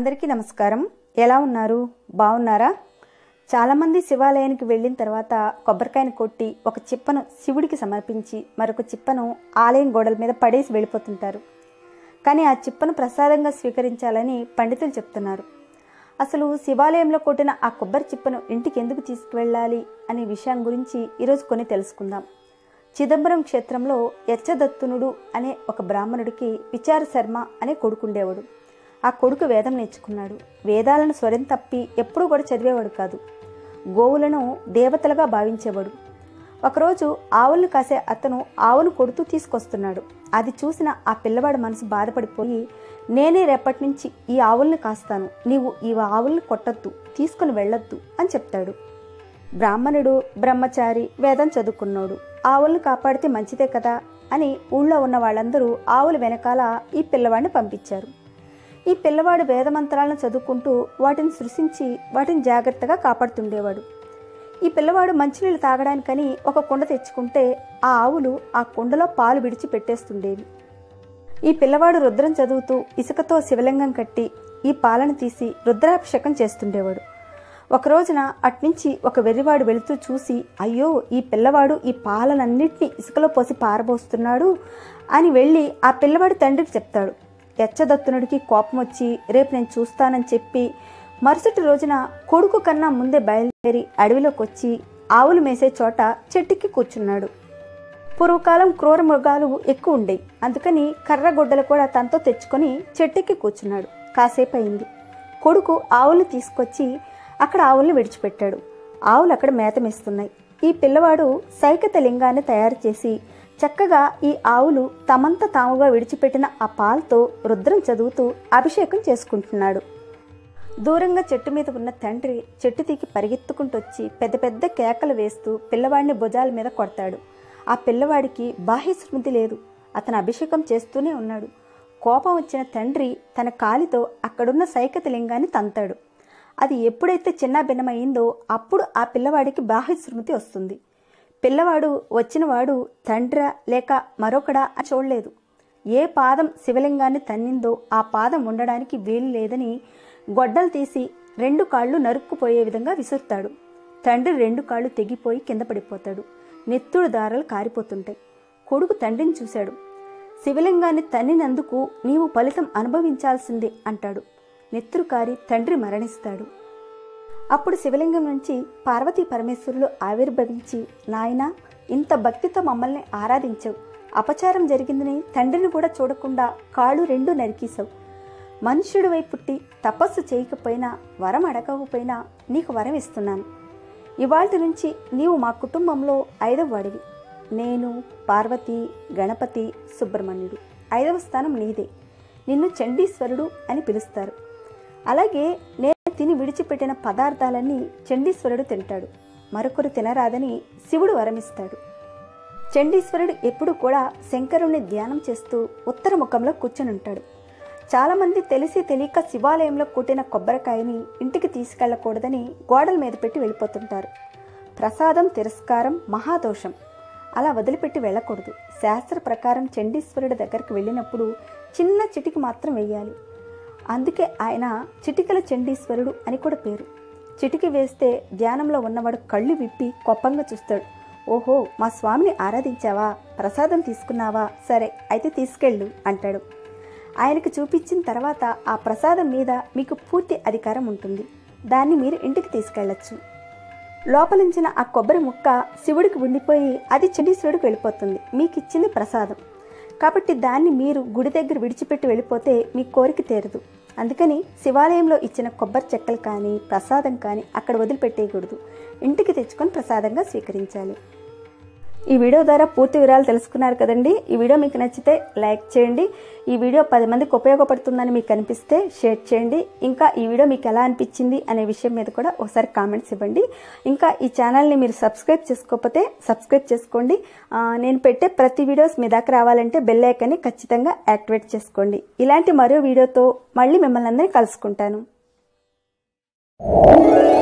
అందరికీ నమస్కారం ఎలా ఉన్నారు బాగున్నారా చాలామంది శివాలయానికి వెళ్ళిన తర్వాత కొబ్బరికాయని కొట్టి ఒక చిప్పను శివుడికి సమర్పించి మరొక చిప్పను ఆలయం గోడల మీద పడేసి వెళ్ళిపోతుంటారు కానీ ఆ చిప్పను ప్రసాదంగా స్వీకరించాలని పండితులు చెప్తున్నారు అసలు శివాలయంలో కొట్టిన ఆ కొబ్బరి చిప్పను ఇంటికి ఎందుకు తీసుకువెళ్ళాలి అనే విషయం గురించి ఈరోజు కొన్ని తెలుసుకుందాం చిదంబరం క్షేత్రంలో యచ్చదత్తునుడు అనే ఒక బ్రాహ్మణుడికి విచార శర్మ అనే కొడుకుండేవాడు ఆ కొడుకు వేదం నేర్చుకున్నాడు వేదాలను స్వరం తప్పి ఎప్పుడూ కూడా చదివేవాడు కాదు గోవులను దేవతలుగా భావించేవాడు ఒకరోజు ఆవులను కాసే అతను ఆవును కొడుతూ తీసుకొస్తున్నాడు అది చూసిన ఆ పిల్లవాడి మనసు బాధపడిపోయి నేనే రేపటి నుంచి ఈ ఆవుల్ని కాస్తాను నీవు ఈ ఆవుల్ని కొట్టద్దు తీసుకుని వెళ్ళొద్దు అని చెప్తాడు బ్రాహ్మణుడు బ్రహ్మచారి వేదం చదువుకున్నాడు ఆవులను కాపాడితే మంచిదే కదా అని ఊళ్ళో ఉన్న వాళ్ళందరూ ఆవుల వెనకాల ఈ పిల్లవాడిని పంపించారు ఈ పిల్లవాడు వేదమంత్రాలను చదువుకుంటూ వాటిని సృష్టించి వాటిని జాగ్రత్తగా కాపాడుతుండేవాడు ఈ పిల్లవాడు మంచినీళ్ళు తాగడానికని ఒక కుండ తెచ్చుకుంటే ఆ ఆవులు ఆ కుండలో పాలు విడిచి పెట్టేస్తుండేవి ఈ పిల్లవాడు రుద్రం చదువుతూ ఇసుకతో శివలింగం కట్టి ఈ పాలను తీసి రుద్రాభిషేకం చేస్తుండేవాడు ఒక రోజున అట్నుంచి ఒక వెర్రివాడు వెళుతూ చూసి అయ్యో ఈ పిల్లవాడు ఈ పాలనన్నింటినీ ఇసుకలో పోసి పారబోస్తున్నాడు అని వెళ్ళి ఆ పిల్లవాడి తండ్రికి చెప్తాడు యచ్చదత్తునుడికి కోపం వచ్చి రేపు నేను చూస్తానని చెప్పి మరుసటి రోజున కొడుకు కన్నా ముందే బయలుదేరి అడవిలోకి వచ్చి ఆవులు మేసే చోట చెట్టుకి కూర్చున్నాడు పూర్వకాలం క్రూర మృగాలు ఎక్కువ ఉండేవి అందుకని కర్రగొడ్డలు కూడా తనతో తెచ్చుకొని చెట్టుకి కూర్చున్నాడు కాసేపు అయింది కొడుకు ఆవులు తీసుకొచ్చి అక్కడ ఆవుల్ని విడిచిపెట్టాడు ఆవులు అక్కడ మేత మేస్తున్నాయి ఈ పిల్లవాడు సైకత లింగాన్ని తయారు చేసి చక్కగా ఈ ఆవులు తమంత తాముగా విడిచిపెట్టిన ఆ పాలతో రుద్రం చదువుతూ అభిషేకం చేసుకుంటున్నాడు దూరంగా చెట్టు మీద ఉన్న తండ్రి చెట్టు తీకి పరిగెత్తుకుంటూ వచ్చి పెద్ద పెద్ద కేకలు వేస్తూ పిల్లవాడిని భుజాల మీద కొడతాడు ఆ పిల్లవాడికి బాహ్య స్మృతి లేదు అతను అభిషేకం చేస్తూనే ఉన్నాడు కోపం వచ్చిన తండ్రి తన కాలితో అక్కడున్న సైకత లింగాన్ని తంతాడు అది ఎప్పుడైతే చిన్న భిన్నమైందో అప్పుడు ఆ పిల్లవాడికి బాహ్య స్మృతి వస్తుంది పిల్లవాడు వచ్చినవాడు తండ్రా లేక మరొకడా అని చూడలేదు ఏ పాదం శివలింగాన్ని తన్నిందో ఆ పాదం ఉండడానికి వీలు లేదని గొడ్డలు తీసి రెండు కాళ్ళు నరుక్కుపోయే విధంగా విసురుతాడు తండ్రి రెండు కాళ్ళు తెగిపోయి కింద పడిపోతాడు నెత్తుడు దారాలు కారిపోతుంటాయి కొడుకు తండ్రిని చూశాడు శివలింగాన్ని తన్నినందుకు నీవు ఫలితం అనుభవించాల్సిందే అంటాడు నెత్తురు కారి తండ్రి మరణిస్తాడు అప్పుడు శివలింగం నుంచి పార్వతీ పరమేశ్వరులు ఆవిర్భవించి నాయనా ఇంత భక్తితో మమ్మల్ని ఆరాధించవు అపచారం జరిగిందని తండ్రిని కూడా చూడకుండా కాళ్ళు రెండు నరికేశావు మనుష్యుడివై పుట్టి తపస్సు చేయకపోయినా వరం అడగకపోయినా నీకు వరం ఇస్తున్నాను ఇవాళ నుంచి నీవు మా కుటుంబంలో ఐదవ వాడివి నేను పార్వతి గణపతి సుబ్రహ్మణ్యుడు ఐదవ స్థానం నీదే నిన్ను చండీశ్వరుడు అని పిలుస్తారు అలాగే నేను తిని విడిచిపెట్టిన పదార్థాలన్నీ చండీశ్వరుడు తింటాడు మరొకరు తినరాదని శివుడు వరమిస్తాడు చండీశ్వరుడు ఎప్పుడు కూడా శంకరుణ్ణి ధ్యానం చేస్తూ ఉత్తర ముఖంలో కూర్చుని ఉంటాడు చాలామంది తెలిసి తెలియక శివాలయంలో కొట్టిన కొబ్బరికాయని ఇంటికి తీసుకెళ్లకూడదని గోడల మీద పెట్టి వెళ్ళిపోతుంటారు ప్రసాదం తిరస్కారం మహాదోషం అలా వదిలిపెట్టి వెళ్ళకూడదు శాస్త్ర ప్రకారం చండీశ్వరుడి దగ్గరికి వెళ్ళినప్పుడు చిన్న చిటికి మాత్రం వెయ్యాలి అందుకే ఆయన చిటికల చండీశ్వరుడు అని కూడా పేరు చిటికి వేస్తే ధ్యానంలో ఉన్నవాడు కళ్ళు విప్పి కొప్పంగా చూస్తాడు ఓహో మా స్వామిని ఆరాధించావా ప్రసాదం తీసుకున్నావా సరే అయితే తీసుకెళ్ళు అంటాడు ఆయనకు చూపించిన తర్వాత ఆ ప్రసాదం మీద మీకు పూర్తి అధికారం ఉంటుంది దాన్ని మీరు ఇంటికి తీసుకెళ్లొచ్చు లోపలించిన ఆ కొబ్బరి ముక్క శివుడికి ఉండిపోయి అది చండీశ్వరుడికి వెళ్ళిపోతుంది మీకు ఇచ్చింది ప్రసాదం కాబట్టి దాన్ని మీరు గుడి దగ్గర విడిచిపెట్టి వెళ్ళిపోతే మీ కోరిక తీరదు అందుకని శివాలయంలో ఇచ్చిన కొబ్బరి చెక్కలు కానీ ప్రసాదం కానీ అక్కడ వదిలిపెట్టేయకూడదు ఇంటికి తెచ్చుకొని ప్రసాదంగా స్వీకరించాలి ఈ వీడియో ద్వారా పూర్తి వివరాలు తెలుసుకున్నారు కదండి ఈ వీడియో మీకు నచ్చితే లైక్ చేయండి ఈ వీడియో పది మందికి ఉపయోగపడుతుందని మీకు అనిపిస్తే షేర్ చేయండి ఇంకా ఈ వీడియో మీకు ఎలా అనిపించింది అనే విషయం మీద కూడా ఒకసారి కామెంట్స్ ఇవ్వండి ఇంకా ఈ ఛానల్ని మీరు సబ్స్క్రైబ్ చేసుకోకపోతే సబ్స్క్రైబ్ చేసుకోండి ఆ, నేను పెట్టే ప్రతి వీడియోస్ మీ దాకా రావాలంటే బెల్ ఐకాన్ని ఖచ్చితంగా యాక్టివేట్ చేసుకోండి ఇలాంటి మరో వీడియోతో మళ్ళీ మిమ్మల్ని అందరినీ కలుసుకుంటాను